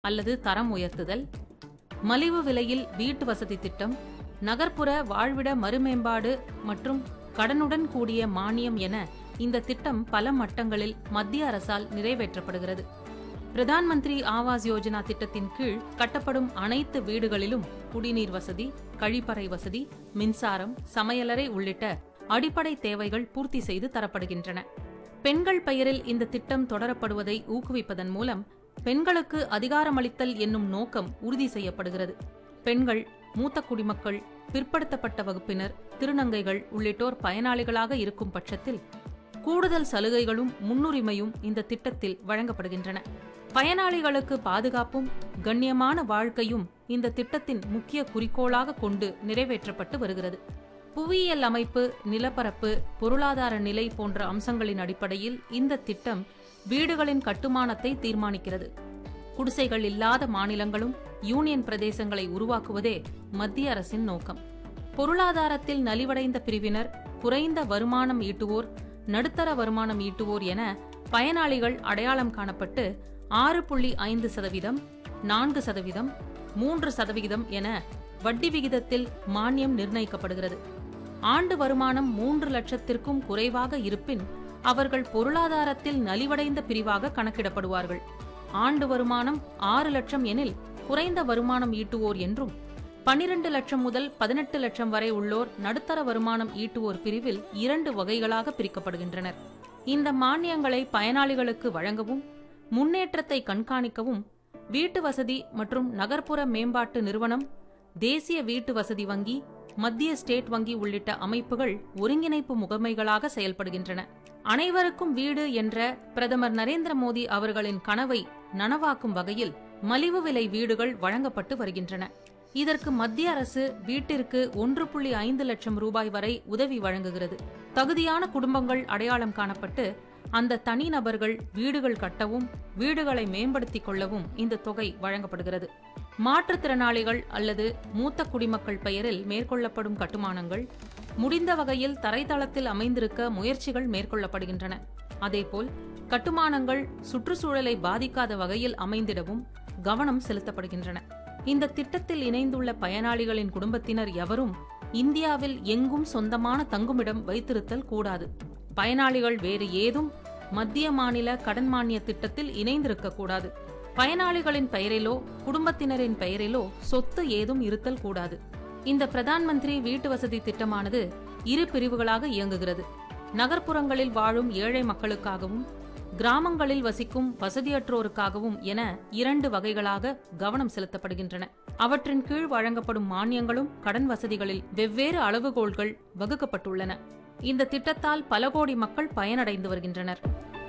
அல்லது தரம் உயர்த்துதல் மலிவு விலையில் வீட்டு வசதி திட்டம் நகர்ப்புற வாழ்விட மறுமேம்பாடு மற்றும் கடனுடன் கூடிய மானியம் என இந்த திட்டம் பல மட்டங்களில் மத்திய அரசால் நிறைவேற்றப்படுகிறது பிரதான் மந்திரி ஆவாஸ் யோஜனா திட்டத்தின் கீழ் கட்டப்படும் அனைத்து வீடுகளிலும் குடிநீர் வசதி கழிப்பறை வசதி மின்சாரம் சமையலறை உள்ளிட்ட அடிப்படை தேவைகள் பூர்த்தி செய்து தரப்படுகின்றன பெண்கள் பெயரில் இந்த திட்டம் தொடரப்படுவதை ஊக்குவிப்பதன் மூலம் பெண்களுக்கு அதிகாரமளித்தல் என்னும் நோக்கம் உறுதி செய்யப்படுகிறது பெண்கள் மூத்த குடிமக்கள் பிற்படுத்தப்பட்ட வகுப்பினர் திருநங்கைகள் உள்ளிட்டோர் பயனாளிகளாக இருக்கும் பட்சத்தில் கூடுதல் சலுகைகளும் முன்னுரிமையும் இந்த திட்டத்தில் வழங்கப்படுகின்றன பயனாளிகளுக்கு பாதுகாப்பும் கண்ணியமான வாழ்க்கையும் இந்த திட்டத்தின் முக்கிய குறிக்கோளாக கொண்டு நிறைவேற்றப்பட்டு வருகிறது புவியியல் அமைப்பு நிலப்பரப்பு பொருளாதார நிலை போன்ற அம்சங்களின் அடிப்படையில் இந்த திட்டம் வீடுகளின் கட்டுமானத்தை தீர்மானிக்கிறது குடிசைகள் இல்லாத மாநிலங்களும் யூனியன் பிரதேசங்களை உருவாக்குவதே மத்திய அரசின் நோக்கம் பொருளாதாரத்தில் நலிவடைந்த பிரிவினர் குறைந்த வருமானம் ஈட்டுவோர் நடுத்தர வருமானம் ஈட்டுவோர் என பயனாளிகள் அடையாளம் காணப்பட்டு ஆறு புள்ளி ஐந்து சதவீதம் நான்கு சதவீதம் மூன்று சதவிகிதம் என வட்டி விகிதத்தில் மானியம் நிர்ணயிக்கப்படுகிறது ஆண்டு வருமானம் மூன்று லட்சத்திற்கும் குறைவாக இருப்பின் அவர்கள் பொருளாதாரத்தில் நலிவடைந்த பிரிவாக கணக்கிடப்படுவார்கள் ஆண்டு வருமானம் ஆறு லட்சம் எனில் குறைந்த வருமானம் ஈட்டுவோர் என்றும் பனிரெண்டு லட்சம் முதல் பதினெட்டு லட்சம் வரை உள்ளோர் நடுத்தர வருமானம் ஈட்டுவோர் பிரிவில் இரண்டு வகைகளாக பிரிக்கப்படுகின்றனர் இந்த மானியங்களை பயனாளிகளுக்கு வழங்கவும் முன்னேற்றத்தை கண்காணிக்கவும் வீட்டு வசதி மற்றும் நகர்ப்புற மேம்பாட்டு நிறுவனம் தேசிய வீட்டு வசதி வங்கி மத்திய ஸ்டேட் வங்கி உள்ளிட்ட அமைப்புகள் ஒருங்கிணைப்பு முகமைகளாக செயல்படுகின்றன அனைவருக்கும் வீடு என்ற பிரதமர் நரேந்திர மோடி அவர்களின் கனவை நனவாக்கும் வகையில் மலிவு விலை வீடுகள் வழங்கப்பட்டு வருகின்றன இதற்கு மத்திய அரசு வீட்டிற்கு ஒன்று புள்ளி ஐந்து லட்சம் ரூபாய் வரை உதவி வழங்குகிறது தகுதியான குடும்பங்கள் அடையாளம் காணப்பட்டு அந்த தனிநபர்கள் வீடுகள் கட்டவும் வீடுகளை மேம்படுத்திக் கொள்ளவும் இந்த தொகை வழங்கப்படுகிறது மாற்றுத்திறனாளிகள் அல்லது மூத்த குடிமக்கள் பெயரில் மேற்கொள்ளப்படும் கட்டுமானங்கள் முடிந்த வகையில் தரைத்தளத்தில் அமைந்திருக்க முயற்சிகள் மேற்கொள்ளப்படுகின்றன அதேபோல் கட்டுமானங்கள் சுற்றுச்சூழலை பாதிக்காத வகையில் அமைந்திடவும் கவனம் செலுத்தப்படுகின்றன இந்த திட்டத்தில் இணைந்துள்ள பயனாளிகளின் குடும்பத்தினர் எவரும் இந்தியாவில் எங்கும் சொந்தமான தங்குமிடம் வைத்திருத்தல் கூடாது பயனாளிகள் வேறு ஏதும் மத்திய மாநில கடன் மானிய திட்டத்தில் இணைந்திருக்கக்கூடாது பயனாளிகளின் பெயரிலோ குடும்பத்தினரின் பெயரிலோ சொத்து ஏதும் இருத்தல் கூடாது இந்த பிரதான் மந்திரி வீட்டு வசதி திட்டமானது இரு பிரிவுகளாக இயங்குகிறது நகர்ப்புறங்களில் வாழும் ஏழை மக்களுக்காகவும் கிராமங்களில் வசிக்கும் வசதியற்றோருக்காகவும் என இரண்டு வகைகளாக கவனம் செலுத்தப்படுகின்றன அவற்றின் கீழ் வழங்கப்படும் மானியங்களும் கடன் வசதிகளில் வெவ்வேறு அளவுகோல்கள் வகுக்கப்பட்டுள்ளன இந்த திட்டத்தால் பல கோடி மக்கள் பயனடைந்து வருகின்றனர்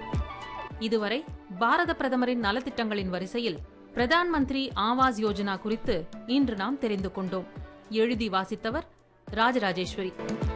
இதுவரை பாரத பிரதமரின் நலத்திட்டங்களின் வரிசையில் பிரதான் மந்திரி ஆவாஸ் யோஜனா குறித்து இன்று நாம் தெரிந்து கொண்டோம் எழுதி வாசித்தவர் ராஜராஜேஸ்வரி